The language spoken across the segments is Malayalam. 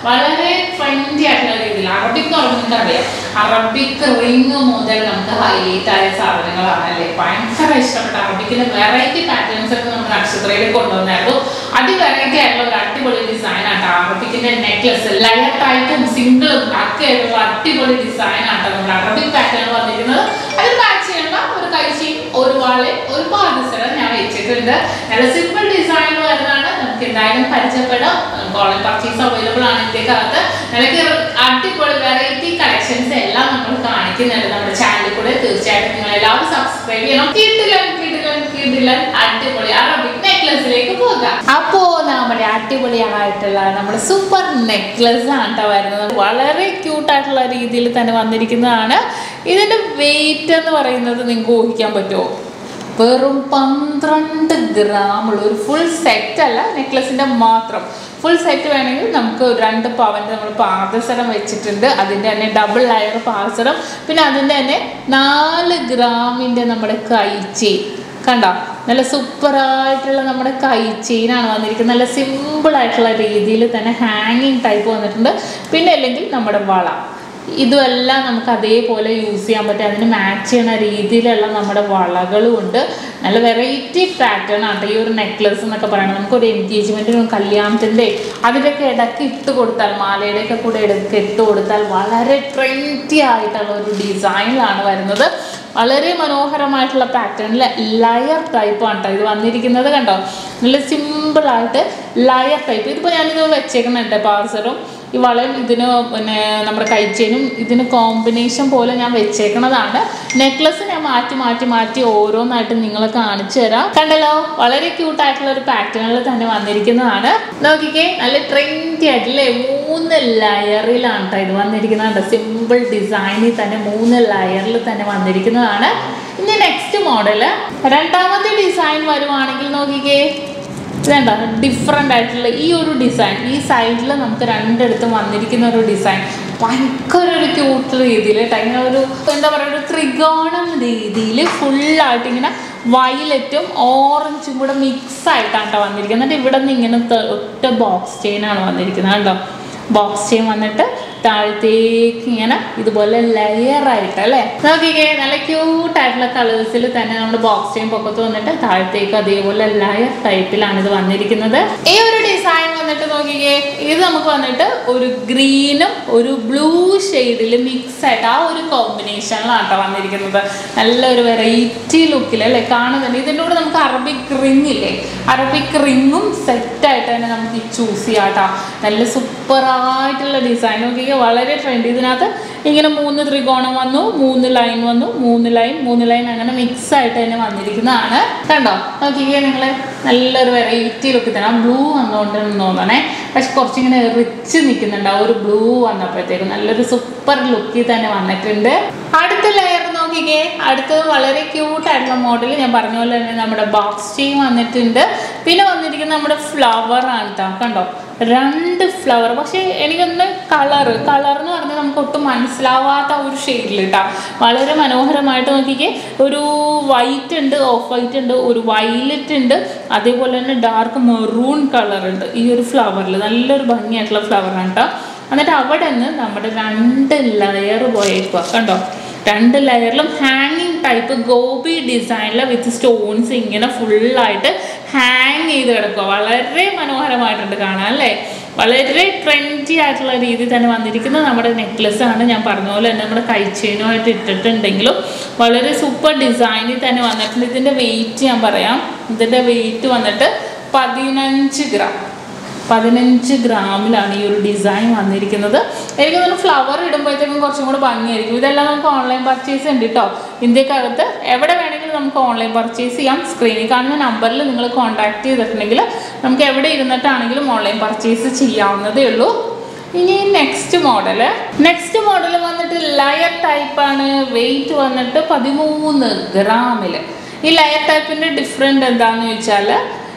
വളരെ ട്രെൻഡി ആയിട്ടുള്ള രീതിയിൽ അറബിക് എന്ന് പറയുന്നത് നിങ്ങൾക്കറിയാം അറബിക് റിങ് മുതൽ നമുക്ക് ഹൈലൈറ്റ് ആയ സാധനങ്ങളാണ് അല്ലേ ഭയങ്കര ഇഷ്ടപ്പെട്ട അറബിക്കിന്റെ വെറൈറ്റി പാറ്റേൺസ് ഒക്കെ നമ്മൾ നക്ഷത്രയിൽ കൊണ്ടുവന്നായിരുന്നു അതി വെറൈറ്റി ആയിട്ടുള്ള ഒരു അടിപൊളി ഡിസൈൻ ആണ് അറബിക്കിന്റെ നെക്ലസ് ലയർ ടൈപ്പും സിംഗിളും ഒക്കെ ആയിട്ടുള്ള അടിപൊളി ഡിസൈൻ ആണ് നമ്മുടെ അറബിക് പാറ്റേൺ വന്നിരിക്കുന്നത് അതിൽ മാച്ച് ചെയ്യുന്ന ഒരു കൈച്ചിയും ഒരു വാള് ഒരു പാദസരം ഞാൻ വെച്ചിട്ടുണ്ട് നല്ല സിമ്പിൾ ഡിസൈനിൽ വരുന്നതാണ് നമുക്ക് എന്തായാലും പരിചയപ്പെടാം ഓൺലൈൻ പർച്ചേസ് അവൈലബിൾ ആണ് ഇന്ത്യക്കകത്ത് നിനക്ക് അടിപൊളി വെറൈറ്റി കളക്ഷൻസ് എല്ലാം നമ്മൾ കാണിക്കുന്നുണ്ട് നമ്മുടെ ചാനലിൽ കൂടെ തീർച്ചയായിട്ടും നിങ്ങൾ എല്ലാവരും സബ്സ്ക്രൈബ് ചെയ്യണം കിട്ടില്ലൻ കിട്ടില്ലൻ കിട്ടില്ലൻ അടിപൊളി അറബിക് നെക്ലസിലേക്ക് പോകാം അപ്പോ നമ്മുടെ അടിപൊളിയായിട്ടുള്ള നമ്മുടെ സൂപ്പർ നെക്ലസ് ആണ് ട്ടോ വരുന്നത് വളരെ ക്യൂട്ടായിട്ടുള്ള രീതിയിൽ തന്നെ വന്നിരിക്കുന്നതാണ് ഇതിന്റെ വെയിറ്റ് എന്ന് പറയുന്നത് നിങ്ങൾക്ക് ഊഹിക്കാൻ പറ്റുമോ വെറും പന്ത്രണ്ട് ഗ്രാമുള്ള ഒരു ഫുൾ സെറ്റ് അല്ല നെക്ലസിന്റെ മാത്രം ഫുൾ സെറ്റ് വേണമെങ്കിൽ നമുക്ക് ഒരു രണ്ട് പവൻ്റെ നമ്മൾ പാദസരം വെച്ചിട്ടുണ്ട് അതിൻ്റെ തന്നെ ഡബിൾ ലെയർ പാദസരം പിന്നെ അതിൻ്റെ തന്നെ നാല് ഗ്രാമിൻ്റെ നമ്മുടെ കൈച്ചെയിൻ കണ്ടോ നല്ല സൂപ്പറായിട്ടുള്ള നമ്മുടെ കൈ ചെയിനാണ് വന്നിരിക്കുന്നത് നല്ല സിമ്പിൾ ആയിട്ടുള്ള രീതിയിൽ തന്നെ ഹാങ്ങിങ് ടൈപ്പ് വന്നിട്ടുണ്ട് പിന്നെ അല്ലെങ്കിൽ നമ്മുടെ വള ഇതുമെല്ലാം നമുക്ക് അതേപോലെ യൂസ് ചെയ്യാൻ പറ്റും അതിന് മാച്ച് ചെയ്യുന്ന രീതിയിലുള്ള നമ്മുടെ വളകളും ഉണ്ട് നല്ല വെറൈറ്റി പാറ്റേൺ ആണ് ഈ ഒരു നെക്ലസ് എന്നൊക്കെ പറയുന്നത് നമുക്കൊരു എൻഗേജ്മെൻറ്റിനും കല്യാണത്തിൻ്റെ അതിൻ്റെയൊക്കെ ഇടയ്ക്ക് ഇട്ട് കൊടുത്താൽ മാലയുടെയൊക്കെ കൂടെ ഇടയ്ക്ക് ഇട്ട് കൊടുത്താൽ വളരെ ട്രെൻഡി ആയിട്ടുള്ള ഒരു ഡിസൈനിലാണ് വരുന്നത് വളരെ മനോഹരമായിട്ടുള്ള പാറ്റേണിൽ ലയർ ടൈപ്പാണ് കേട്ടോ ഇത് വന്നിരിക്കുന്നത് കണ്ടോ നല്ല സിമ്പിളായിട്ട് ലയർ ടൈപ്പ് ഇതിപ്പോൾ ഞാനിത് വെച്ചേക്കുന്നുണ്ട് പാർസറും ഈ വളയും ഇതിന് പിന്നെ നമ്മുടെ കൈച്ചേനും ഇതിന് കോമ്പിനേഷൻ പോലെ ഞാൻ വെച്ചേക്കണതാണ് നെക്ലസ് ഞാൻ മാറ്റി മാറ്റി മാറ്റി ഓരോന്നായിട്ട് നിങ്ങളെ കാണിച്ചു തരാം കണ്ടല്ലോ വളരെ ക്യൂട്ടായിട്ടുള്ള ഒരു പാറ്റേണിൽ തന്നെ വന്നിരിക്കുന്നതാണ് നോക്കിക്കേ നല്ല ട്രെൻഡി ആയിട്ടില്ലേ മൂന്ന് ലെയറിലാണ് കേട്ടോ ഇത് വന്നിരിക്കുന്നത് സിമ്പിൾ ഡിസൈനിൽ തന്നെ മൂന്ന് ലെയറിൽ തന്നെ വന്നിരിക്കുന്നതാണ് ഇനി നെക്സ്റ്റ് മോഡല് രണ്ടാമത്തെ ഡിസൈൻ വരുവാണെങ്കിൽ നോക്കിക്കേ ഇതേണ്ട ഡിഫറെൻ്റ് ആയിട്ടുള്ള ഈ ഒരു ഡിസൈൻ ഈ സൈഡിൽ നമുക്ക് രണ്ടിടത്തും വന്നിരിക്കുന്ന ഒരു ഡിസൈൻ ഭയങ്കര ഒരു ക്യൂട്ട് രീതിയിൽ കേട്ടോ ഇങ്ങനെ ഒരു എന്താ പറയുക ഒരു ത്രികോണം രീതിയിൽ ഫുള്ളായിട്ട് ഇങ്ങനെ വയലറ്റും ഓറഞ്ചും കൂടെ മിക്സ് ആയിട്ടാണ് കേട്ടോ വന്നിരിക്കുന്നത് എന്നിട്ട് ഇവിടെ നിന്ന് ഇങ്ങനെ ത- ഒറ്റ ബോക്സ് ചെയിനാണ് വന്നിരിക്കുന്നത് കണ്ടോ ബോക്സ് ചെയിൻ വന്നിട്ട് താഴത്തേക്ക് ഇങ്ങനെ ഇതുപോലെ ലെയർ ആയിട്ട് അല്ലേ നോക്കിക്കേ നല്ല ക്യൂട്ട് ആയിട്ടുള്ള കളേഴ്സിൽ തന്നെ നമ്മുടെ ബോക്സ് ചെയിൻ പൊക്കത്ത് വന്നിട്ട് താഴത്തേക്ക് അതേപോലെ ലെയർ ടൈപ്പിലാണ് ഇത് വന്നിരിക്കുന്നത് ഈ ഒരു ഡിസൈൻ വന്നിട്ട് നോക്കിക്കേ ഇത് നമുക്ക് വന്നിട്ട് ഒരു ഗ്രീനും ഒരു ബ്ലൂ ഷെയ്ഡിൽ മിക്സ് ആയിട്ട് ആ ഒരു കോമ്പിനേഷനിലാണ് കേട്ടോ വന്നിരിക്കുന്നത് നല്ലൊരു വെറൈറ്റി ലുക്കിൽ അല്ലേ കാണുന്നുണ്ട് ഇതിൻ്റെ കൂടെ നമുക്ക് അറബിക് റിംഗ് ഇല്ലേ അറബിക് റിങ്ങും സെറ്റായിട്ട് തന്നെ നമുക്ക് ചൂസ് ചെയ്യാം കേട്ടോ നല്ല സൂപ്പറായിട്ടുള്ള ഡിസൈൻ നോക്കിയാൽ വളരെ ട്രെൻഡ് ഇതിനകത്ത് ഇങ്ങനെ മൂന്ന് ത്രികോണം വന്നു മൂന്ന് ലൈൻ വന്നു മൂന്ന് ലൈൻ മൂന്ന് ലൈൻ അങ്ങനെ മിക്സ് ആയിട്ട് തന്നെ വന്നിരിക്കുന്നതാണ് കണ്ടോ നോക്കിക്കേ നിങ്ങൾ നല്ലൊരു വെറൈറ്റി ലുക്ക് തന്നെ ആ ബ്ലൂ വന്നുകൊണ്ടെന്ന് തോന്നണേ പക്ഷെ കുറച്ചിങ്ങനെ റിച്ച് നിൽക്കുന്നുണ്ട് ആ ഒരു ബ്ലൂ വന്നപ്പോഴത്തേക്കും നല്ലൊരു സൂപ്പർ ലുക്കിൽ തന്നെ വന്നിട്ടുണ്ട് അടുത്ത ലെയർ നോക്കിക്കേ അടുത്തത് വളരെ ക്യൂട്ട് ആയിട്ടുള്ള മോഡൽ ഞാൻ പറഞ്ഞ പോലെ തന്നെ നമ്മുടെ ബോക്സ് ചെയിൻ വന്നിട്ടുണ്ട് പിന്നെ വന്നിരിക്കുന്നത് നമ്മുടെ ഫ്ലവർ ആണ് കേട്ടോ കണ്ടോ രണ്ട് ഫ്ലവർ പക്ഷേ എനിക്കൊന്ന് കളർ കളർ എന്ന് പറഞ്ഞാൽ നമുക്ക് ഒട്ടും മനസ്സിലാവാത്ത ഒരു ഷെയ്ഡിൽ കേട്ടോ വളരെ മനോഹരമായിട്ട് നോക്കിക്കേ ഒരു വൈറ്റ് ഉണ്ട് ഓഫ് വൈറ്റ് ഉണ്ട് ഒരു വയലറ്റ് ഉണ്ട് അതേപോലെ തന്നെ ഡാർക്ക് മെറൂൺ കളർ ഉണ്ട് ഈ ഒരു ഫ്ലവറിൽ നല്ലൊരു ഭംഗിയായിട്ടുള്ള ഫ്ലവറാണ് കേട്ടോ എന്നിട്ട് അവിടെ നിന്ന് നമ്മുടെ രണ്ട് ലെയർ പോയേക്കുക കണ്ടോ രണ്ട് ലെയറിലും ഹാങ്ങിങ് ടൈപ്പ് ഗോപി ഡിസൈനിൽ വിത്ത് സ്റ്റോൺസ് ഇങ്ങനെ ഫുള്ളായിട്ട് ഹാങ് ചെയ്ത് കിടക്കുക വളരെ മനോഹരമായിട്ടുണ്ട് കാണാൻ അല്ലേ വളരെ ട്രെൻഡി ആയിട്ടുള്ള രീതിയിൽ തന്നെ വന്നിരിക്കുന്ന നമ്മുടെ നെക്ലസ് ആണ് ഞാൻ പറഞ്ഞ പോലെ തന്നെ നമ്മുടെ കൈച്ചെയിനുമായിട്ട് ഇട്ടിട്ടുണ്ടെങ്കിലും വളരെ സൂപ്പർ ഡിസൈനിൽ തന്നെ വന്നിട്ടുണ്ട് ഇതിൻ്റെ വെയിറ്റ് ഞാൻ പറയാം ഇതിൻ്റെ വെയിറ്റ് വന്നിട്ട് പതിനഞ്ച് ഗ്രാം പതിനഞ്ച് ഗ്രാമിലാണ് ഈ ഒരു ഡിസൈൻ വന്നിരിക്കുന്നത് എനിക്ക് തോന്നുന്നു ഫ്ലവർ ഇടുമ്പോഴത്തേക്കും കുറച്ചും കൂടെ ഭംഗിയായിരിക്കും ഇതെല്ലാം നമുക്ക് ഓൺലൈൻ പർച്ചേസ് ഉണ്ട് കേട്ടോ ഇന്ത്യക്കകത്ത് എവിടെ വേണമെങ്കിലും നമുക്ക് ഓൺലൈൻ പർച്ചേസ് ചെയ്യാം സ്ക്രീനിൽ കാണുന്ന നമ്പറിൽ നിങ്ങൾ കോൺടാക്ട് ചെയ്തിട്ടുണ്ടെങ്കിൽ നമുക്ക് എവിടെ ഇരുന്നിട്ടാണെങ്കിലും ഓൺലൈൻ പർച്ചേസ് ചെയ്യാവുന്നതേ ഉള്ളൂ ഇനി നെക്സ്റ്റ് മോഡല് നെക്സ്റ്റ് മോഡൽ വന്നിട്ട് ലയർ ടൈപ്പാണ് വെയിറ്റ് വന്നിട്ട് പതിമൂന്ന് ഗ്രാമിൽ ഈ ലയർ ടൈപ്പിൻ്റെ ഡിഫറെൻ്റ് എന്താണെന്ന് ചോദിച്ചാൽ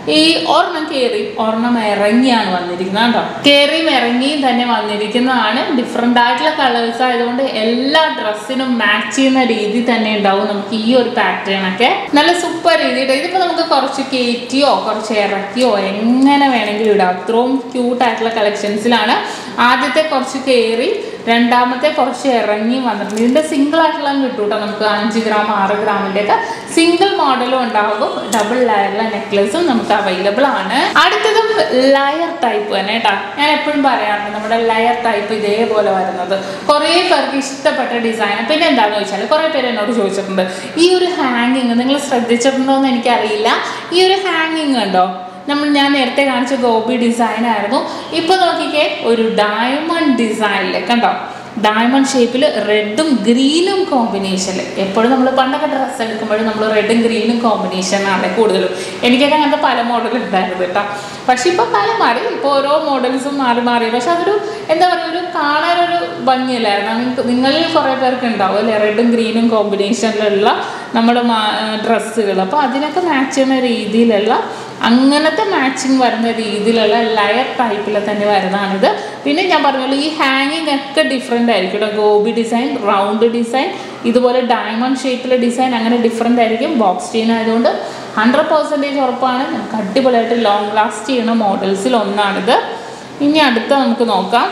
ഈ ഒരെണ്ണം കയറി ഒരെണ്ണം ഇറങ്ങിയാണ് വന്നിരിക്കുന്നത് കേട്ടോ കയറിയും ഇറങ്ങിയും തന്നെ വന്നിരിക്കുന്നതാണ് ഡിഫറെൻ്റ് ആയിട്ടുള്ള കളേഴ്സ് ആയതുകൊണ്ട് എല്ലാ ഡ്രസ്സിനും മാച്ച് ചെയ്യുന്ന രീതി തന്നെ ഉണ്ടാവും നമുക്ക് ഈ ഒരു പാറ്റേൺ ഒക്കെ നല്ല സൂപ്പർ രീതിയിൽ ഇതിപ്പോൾ നമുക്ക് കുറച്ച് കയറ്റിയോ കുറച്ച് ഇറക്കിയോ എങ്ങനെ വേണമെങ്കിലും ഇടാം അത്രയും ക്യൂട്ട് ആയിട്ടുള്ള കളക്ഷൻസിലാണ് ആദ്യത്തെ കുറച്ച് കയറി രണ്ടാമത്തെ കുറച്ച് ഇറങ്ങി വന്നിട്ടുണ്ട് ഇതിൻ്റെ സിംഗിൾ ആയിട്ടുള്ള കിട്ടും കേട്ടോ നമുക്ക് അഞ്ച് ഗ്രാം ആറ് ഗ്രാമിൻ്റെ ഒക്കെ സിംഗിൾ മോഡലും ഉണ്ടാകും ഡബിൾ ലെയറുള്ള നെക്ലസും നമുക്ക് അവൈലബിൾ ആണ് അടുത്തതും ലയർ ടൈപ്പ് തന്നെ കേട്ടോ ഞാൻ എപ്പോഴും പറയാറുണ്ട് നമ്മുടെ ലയർ ടൈപ്പ് ഇതേപോലെ വരുന്നത് കുറേ പേർക്ക് ഇഷ്ടപ്പെട്ട ഡിസൈൻ പിന്നെ എന്താണെന്ന് ചോദിച്ചാൽ കുറേ പേര് എന്നോട് ചോദിച്ചിട്ടുണ്ട് ഈ ഒരു ഹാങ്ങിങ് നിങ്ങൾ ശ്രദ്ധിച്ചിട്ടുണ്ടോ എന്ന് എനിക്കറിയില്ല ഈ ഒരു ഹാങ്ങിങ് ഉണ്ടോ നമ്മൾ ഞാൻ നേരത്തെ കാണിച്ച ഗോപി ഡിസൈൻ ആയിരുന്നു ഇപ്പോൾ നോക്കിക്കേ ഒരു ഡയമണ്ട് ഡിസൈനിൽ കണ്ടോ ഡയമണ്ട് ഷേപ്പിൽ റെഡും ഗ്രീനും കോമ്പിനേഷനിൽ എപ്പോഴും നമ്മൾ പണ്ടൊക്കെ ഡ്രസ്സ് എടുക്കുമ്പോഴും നമ്മൾ റെഡും ഗ്രീനും കോമ്പിനേഷനാണ് കൂടുതലും എനിക്കൊക്കെ അങ്ങനത്തെ പല മോഡൽ ഉണ്ടായിരുന്നു കേട്ടോ പക്ഷെ ഇപ്പോൾ പല മാറി ഇപ്പോൾ ഓരോ മോഡൽസും മാറി മാറി പക്ഷെ അതൊരു എന്താ പറയുക ഒരു കാണാനൊരു ഭംഗിയില്ലായിരുന്നു നിങ്ങൾക്ക് നിങ്ങളിൽ കുറേ പേർക്ക് ഉണ്ടാവും അല്ലേ റെഡും ഗ്രീനും കോമ്പിനേഷനിലുള്ള നമ്മുടെ ഡ്രസ്സുകൾ അപ്പോൾ അതിനൊക്കെ മാച്ച് ചെയ്യുന്ന രീതിയിലുള്ള അങ്ങനത്തെ മാച്ചിങ് വരുന്ന രീതിയിലുള്ള ലയർ ടൈപ്പിൽ തന്നെ വരുന്നതാണിത് പിന്നെ ഞാൻ പറഞ്ഞല്ലോ ഈ ഹാങ്ങിങ് ഒക്കെ ഡിഫറെൻ്റ് ആയിരിക്കും കേട്ടോ ഗോബി ഡിസൈൻ റൗണ്ട് ഡിസൈൻ ഇതുപോലെ ഡയമണ്ട് ഷേപ്പിലെ ഡിസൈൻ അങ്ങനെ ഡിഫറെൻ്റ് ആയിരിക്കും ബോക്സ് ചെയിൻ ആയതുകൊണ്ട് ഹൺഡ്രഡ് പെർസെൻറ്റേജ് ഉറപ്പാണ് നമുക്ക് അടിപൊളിയായിട്ട് ലോങ് ലാസ്റ്റ് ചെയ്യുന്ന മോഡൽസിൽ ഒന്നാണിത് ഇനി അടുത്ത നമുക്ക് നോക്കാം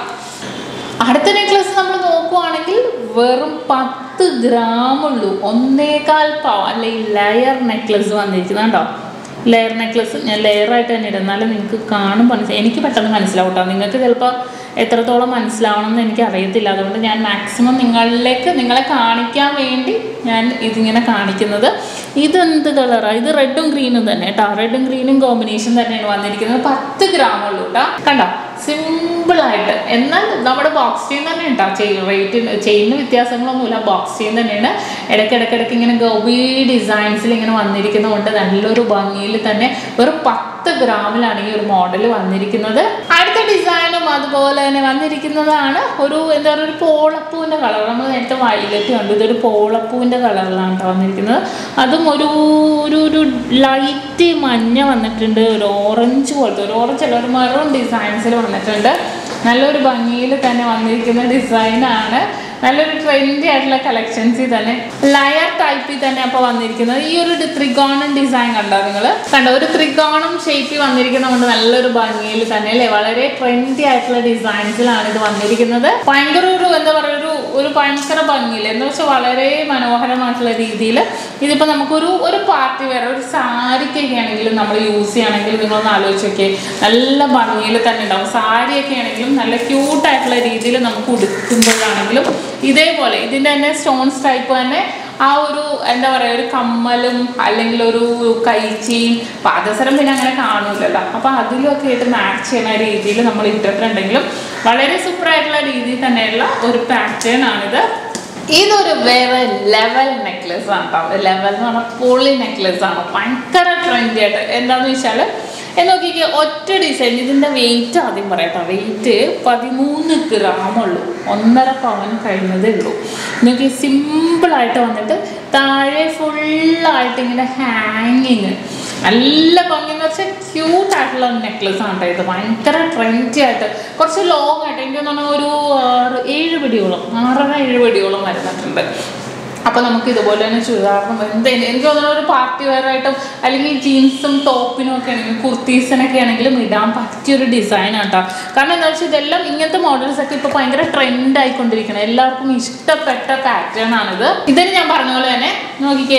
അടുത്ത നെക്ലസ് നമ്മൾ നോക്കുവാണെങ്കിൽ വെറും പത്ത് ഗ്രാം ഉള്ളൂ ഒന്നേകാൽ പാവം അല്ലെങ്കിൽ ലെയർ നെക്ലസ് വന്നിരിക്കുന്നത് കേട്ടോ ലെയർ നെക്ലസ് ഞാൻ ലെയറായിട്ട് തന്നെ ഇടും എന്നാലും നിങ്ങൾക്ക് കാണും മനസ്സിലാവും എനിക്ക് പെട്ടെന്ന് മനസ്സിലാവും കേട്ടോ നിങ്ങൾക്ക് ചിലപ്പോൾ എത്രത്തോളം മനസ്സിലാവണം എന്ന് എനിക്ക് അറിയത്തില്ല അതുകൊണ്ട് ഞാൻ മാക്സിമം നിങ്ങളിലേക്ക് നിങ്ങളെ കാണിക്കാൻ വേണ്ടി ഞാൻ ഇതിങ്ങനെ കാണിക്കുന്നത് ഇതെന്ത് കളറാണ് ഇത് റെഡും ഗ്രീനും തന്നെ കേട്ടോ റെഡും ഗ്രീനും കോമ്പിനേഷൻ തന്നെയാണ് വന്നിരിക്കുന്നത് പത്ത് ഗ്രാം ഉള്ളൂ കേട്ടോ കണ്ടോ സിമ്പിളായിട്ട് എന്നാൽ നമ്മുടെ ബോക്സ് ചെയിൻ തന്നെ ഉണ്ടാ ചെയിൻ റേറ്റ് ചെയിനിന് വ്യത്യാസങ്ങളൊന്നുമില്ല ബോക്സ് ചെയിൻ തന്നെയാണ് ഇടയ്ക്കിടയ്ക്കിടയ്ക്ക് ഇങ്ങനെ ഗോബി ഡിസൈൻസിൽ ഇങ്ങനെ വന്നിരിക്കുന്നതുകൊണ്ട് നല്ലൊരു ഭംഗിയിൽ തന്നെ ഒരു പത്ത് ഗ്രാമിലാണ് ഈ ഒരു മോഡൽ വന്നിരിക്കുന്നത് അടുത്ത ഡിസൈനും അതുപോലെ തന്നെ വന്നിരിക്കുന്നതാണ് ഒരു എന്താ പറയുക ഒരു പോളപ്പൂവിൻ്റെ കളർ നമ്മൾ നേരത്തെ വയലറ്റ് കണ്ടു ഇതൊരു പോളപ്പൂവിൻ്റെ കളറിലാണ് കേട്ടോ വന്നിരിക്കുന്നത് അതും ഒരു ഒരു ഒരു ലൈറ്റ് മഞ്ഞ വന്നിട്ടുണ്ട് ഒരു ഓറഞ്ച് പോലത്തെ ഒരു ഓറഞ്ച് അല്ല ഒരു മെറൂൺ ഡിസൈൻസിൽ വന്നിട്ടുണ്ട് നല്ലൊരു ഭംഗിയിൽ തന്നെ വന്നിരിക്കുന്ന ഡിസൈനാണ് നല്ലൊരു ട്രെൻഡി ആയിട്ടുള്ള കളക്ഷൻസിൽ തന്നെ ലയർ ടൈപ്പിൽ തന്നെ അപ്പോൾ വന്നിരിക്കുന്നത് ഈ ഒരു ത്രികോണം ഡിസൈൻ കണ്ടോ നിങ്ങൾ കണ്ടോ ഒരു ത്രികോണം ഷേപ്പിൽ വന്നിരിക്കുന്നത് കൊണ്ട് നല്ലൊരു ഭംഗിയിൽ തന്നെ അല്ലേ വളരെ ട്രെൻഡി ആയിട്ടുള്ള ഡിസൈൻസിലാണ് ഇത് വന്നിരിക്കുന്നത് ഭയങ്കര ഒരു എന്താ പറയുക ഒരു ഒരു ഭയങ്കര ഭംഗിയിൽ എന്ന് വെച്ചാൽ വളരെ മനോഹരമായിട്ടുള്ള രീതിയിൽ ഇതിപ്പോൾ നമുക്കൊരു ഒരു പാർട്ടി വേറെ ഒരു സാരിക്കൊക്കെ ആണെങ്കിലും നമ്മൾ യൂസ് ചെയ്യുകയാണെങ്കിൽ നിങ്ങളൊന്ന് ആലോചിച്ച് നോക്കിയേ നല്ല ഭംഗിയിൽ തന്നെ ഉണ്ടാവും സാരിയൊക്കെ ആണെങ്കിലും നല്ല ക്യൂട്ടായിട്ടുള്ള രീതിയിൽ നമുക്ക് ഉടുക്കുമ്പോഴാണെങ്കിലും ഇതേപോലെ ഇതിൻ്റെ തന്നെ സ്റ്റോൺസ് ടൈപ്പ് തന്നെ ആ ഒരു എന്താ പറയുക ഒരു കമ്മലും അല്ലെങ്കിൽ ഒരു കൈച്ചിയും പാദസരം പിന്നെ അങ്ങനെ കാണൂലല്ലോ അപ്പോൾ അതിലൊക്കെ ആയിട്ട് മാച്ച് ചെയ്യുന്ന രീതിയിൽ നമ്മൾ ഇട്ടിട്ടുണ്ടെങ്കിലും വളരെ സൂപ്പറായിട്ടുള്ള രീതിയിൽ തന്നെയുള്ള ഒരു പാറ്റേൺ ആണിത് ഇതൊരു വേറെ ലെവൽ നെക്ലസ് ആണ് കേട്ടോ ലെവൽ എന്ന് പറഞ്ഞാൽ പൊളി നെക്ലസ് ആണ് ഭയങ്കര ട്രെൻഡി ആയിട്ട് എന്താണെന്ന് വെച്ചാൽ നോക്കിക്കേ ഒറ്റ ഡിസൈൻ ഇതിൻ്റെ വെയിറ്റ് ആദ്യം പറയട്ടോ വെയിറ്റ് പതിമൂന്ന് ഗ്രാം ഉള്ളൂ ഒന്നര പവൻ കഴിഞ്ഞതേ ഉള്ളൂ നോക്കി സിമ്പിളായിട്ട് വന്നിട്ട് താഴെ ഫുള്ളായിട്ട് ഇങ്ങനെ ഹാങ്ങിങ് നല്ല ഭംഗി എന്ന് വെച്ചാൽ ക്യൂട്ട് ആയിട്ടുള്ള നെക്ലസ് ആണ് കേട്ടോ ഇത് ഭയങ്കര ട്രെൻഡി ആയിട്ട് കുറച്ച് ലോങ് ആയിട്ട് എനിക്ക് തോന്നുന്നു ഒരു ആറ് ഏഴ് പിടിയോളം ആറര ഏഴ് പിടിയോളം വരുന്നിട്ടുണ്ട് അപ്പോൾ നമുക്ക് ഇതുപോലെ തന്നെ ചുരിദാറിനും എന്ത് എനിക്ക് തോന്നുന്നു ഒരു പാർട്ടി വെയർ ആയിട്ടും അല്ലെങ്കിൽ ജീൻസും ടോപ്പിനും ഒക്കെ ആണെങ്കിലും കുർത്തീസിനൊക്കെ ആണെങ്കിലും ഇടാൻ പറ്റിയൊരു ഡിസൈൻ ആട്ടോ കാരണം എന്താ വെച്ചാൽ ഇതെല്ലാം ഇങ്ങനത്തെ മോഡൽസ് ഒക്കെ ഇപ്പോൾ ഭയങ്കര ട്രെൻഡ് ആയിക്കൊണ്ടിരിക്കണം എല്ലാവർക്കും ഇഷ്ടപ്പെട്ട പാറ്റേൺ ആണിത് ഇതിന് ഞാൻ പറഞ്ഞ പോലെ തന്നെ നോക്കിക്കേ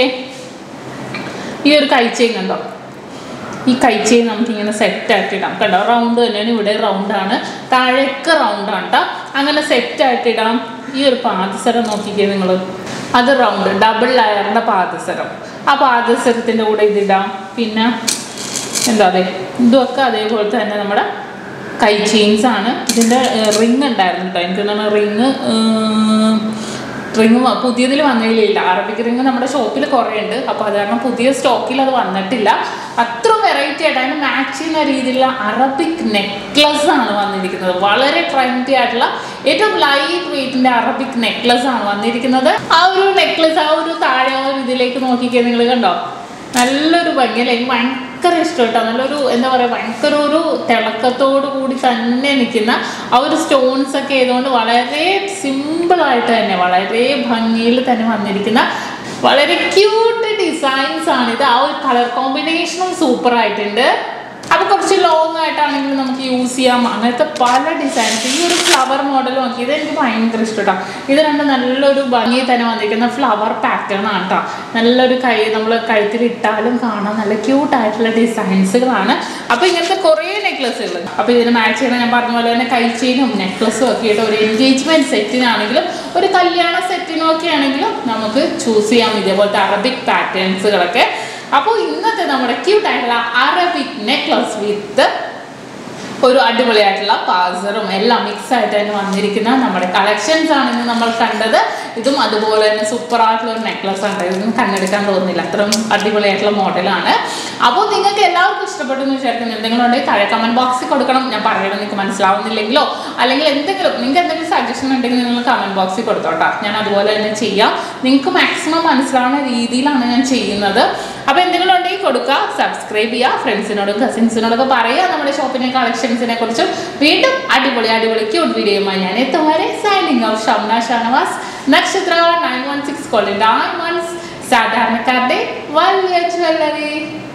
ഈ ഒരു കൈച്ചെയിൻ കണ്ടോ ഈ കൈച്ചെയിൻ നമുക്കിങ്ങനെ സെറ്റ് ആക്കിയിടാം കണ്ടോ റൗണ്ട് തന്നെയാണ് ഇവിടെ റൗണ്ടാണ് താഴേക്ക് റൗണ്ടാണ് കേട്ടോ അങ്ങനെ സെറ്റ് ആയിട്ടിടാം ഈ ഒരു പാദസരം നോക്കിക്കേ നിങ്ങൾ അത് റൗണ്ട് ഡബിൾ ലെയറിൻ്റെ പാദസരം ആ പാദസരത്തിൻ്റെ കൂടെ ഇതിടാം പിന്നെ എന്താ അതെ ഇതൊക്കെ അതേപോലെ തന്നെ നമ്മുടെ കൈ ചെയിൻസ് ആണ് ഇതിൻ്റെ റിങ് ഉണ്ടായിരുന്നു കേട്ടോ എനിക്ക് തോന്നുന്നു റിങ് റിങ് പുതിയതിൽ വന്നതിലില്ല അറബിക് റിങ് നമ്മുടെ ഷോപ്പിൽ കുറേ ഉണ്ട് അപ്പോൾ അത് കാരണം പുതിയ സ്റ്റോക്കിൽ അത് വന്നിട്ടില്ല അത്ര വെറൈറ്റി ആയിട്ട് അതിന് മാച്ച് ചെയ്യുന്ന രീതിയിലുള്ള അറബിക് നെക്ലസ് ആണ് വന്നിരിക്കുന്നത് വളരെ ട്രെൻഡി ആയിട്ടുള്ള ഏറ്റവും ലൈറ്റ് വെയിറ്റിന്റെ അറബിക് നെക്ലസ് ആണ് വന്നിരിക്കുന്നത് ആ ഒരു നെക്ലസ് ആ ഒരു താഴെ ആ ഒരു ഇതിലേക്ക് നോക്കിക്കേ നിങ്ങൾ കണ്ടോ നല്ലൊരു ഭംഗി അല്ലെങ്കിൽ ഭയങ്കര ഭയങ്കര ഇഷ്ടം കേട്ടോ നല്ലൊരു എന്താ പറയുക ഭയങ്കര ഒരു തിളക്കത്തോടു കൂടി തന്നെ നിൽക്കുന്ന ആ ഒരു സ്റ്റോൺസ് ഒക്കെ ആയതുകൊണ്ട് വളരെ സിമ്പിളായിട്ട് തന്നെ വളരെ ഭംഗിയിൽ തന്നെ വന്നിരിക്കുന്ന വളരെ ക്യൂട്ട് ഡിസൈൻസ് ആണ് ഇത് ആ ഒരു കളർ കോമ്പിനേഷനും സൂപ്പർ ആയിട്ടുണ്ട് അത് കുറച്ച് ലോങ് ആയിട്ടാണെങ്കിലും നമുക്ക് യൂസ് ചെയ്യാം അങ്ങനത്തെ പല ഡിസൈൻസ് ഈ ഒരു ഫ്ലവർ മോഡലും ഒക്കെ ഇത് എനിക്ക് ഭയങ്കര ഇഷ്ടം ഇത് രണ്ട് നല്ലൊരു ഭംഗി തന്നെ വന്നിരിക്കുന്ന ഫ്ലവർ പാറ്റേൺ ആണ് കേട്ടോ നല്ലൊരു കൈ നമ്മൾ കഴുത്തിൽ ഇട്ടാലും കാണാൻ നല്ല ക്യൂട്ട് ആയിട്ടുള്ള ഡിസൈൻസുകളാണ് അപ്പോൾ ഇങ്ങനത്തെ കുറേ നെക്ലസുകൾ അപ്പോൾ ഇതിന് മാച്ച് ചെയ്യണം ഞാൻ പറഞ്ഞ പോലെ തന്നെ കൈ ചെയിനും നെക്ലസും ഒക്കെ ആയിട്ട് ഒരു എൻഗേജ്മെന്റ് സെറ്റിനാണെങ്കിലും ഒരു കല്യാണ സെറ്റിനും ഒക്കെ ആണെങ്കിലും നമുക്ക് ചൂസ് ചെയ്യാം ഇതേപോലത്തെ അറബിക് പാറ്റേൺസുകളൊക്കെ അപ്പോൾ ഇന്നത്തെ നമ്മുടെ ക്യൂട്ട് ആയിട്ടുള്ള അറബിക് നെക്ലസ് വിത്ത് ഒരു അടിപൊളിയായിട്ടുള്ള പാസറും എല്ലാം മിക്സ് ആയിട്ട് തന്നെ വന്നിരിക്കുന്ന നമ്മുടെ കളക്ഷൻസ് ആണ് ഇന്ന് നമ്മൾ കണ്ടത് ഇതും അതുപോലെ തന്നെ സൂപ്പർ ആയിട്ടുള്ള ഒരു നെക്ലസ് ആണ് ഇതൊന്നും കണ്ണെടുക്കാൻ തോന്നുന്നില്ല അത്രയും അടിപൊളിയായിട്ടുള്ള മോഡലാണ് അപ്പോൾ നിങ്ങൾക്ക് എല്ലാവർക്കും ഇഷ്ടപ്പെട്ടു എന്ന് വിചാരിക്കുന്നു എന്തെങ്കിലും ഉണ്ടെങ്കിൽ താഴെ കമന്റ് ബോക്സിൽ കൊടുക്കണം ഞാൻ പറയണം നിങ്ങൾക്ക് മനസ്സിലാവുന്നില്ലെങ്കിലോ അല്ലെങ്കിൽ എന്തെങ്കിലും നിങ്ങൾക്ക് എന്തെങ്കിലും സജഷൻ ഉണ്ടെങ്കിൽ നിങ്ങൾ കമന്റ് ബോക്സിൽ കൊടുത്തോട്ടാ ഞാൻ അതുപോലെ തന്നെ ചെയ്യാം നിങ്ങൾക്ക് മാക്സിമം മനസ്സിലാവുന്ന രീതിയിലാണ് ഞാൻ ചെയ്യുന്നത് അപ്പോൾ എന്തെങ്കിലും ഉണ്ടെങ്കിൽ കൊടുക്കുക സബ്സ്ക്രൈബ് ചെയ്യുക ഫ്രണ്ട്സിനോടും കസിൻസിനോടൊക്കെ പറയുക നമ്മുടെ ഷോപ്പിനെ കളക്ഷൻസിനെ കുറിച്ചും വീണ്ടും അടിപൊളി അടിപൊളി ക്യൂട്ട് വീഡിയോയുമായി ഞാൻ എത്തും വരെ signing off Shamna Shanavas Nakshatra nine one six കോളിൻ ഡയമണ്ട്സ് സാധാരണക്കാരുടെ വലിയ ജ്വല്ലറി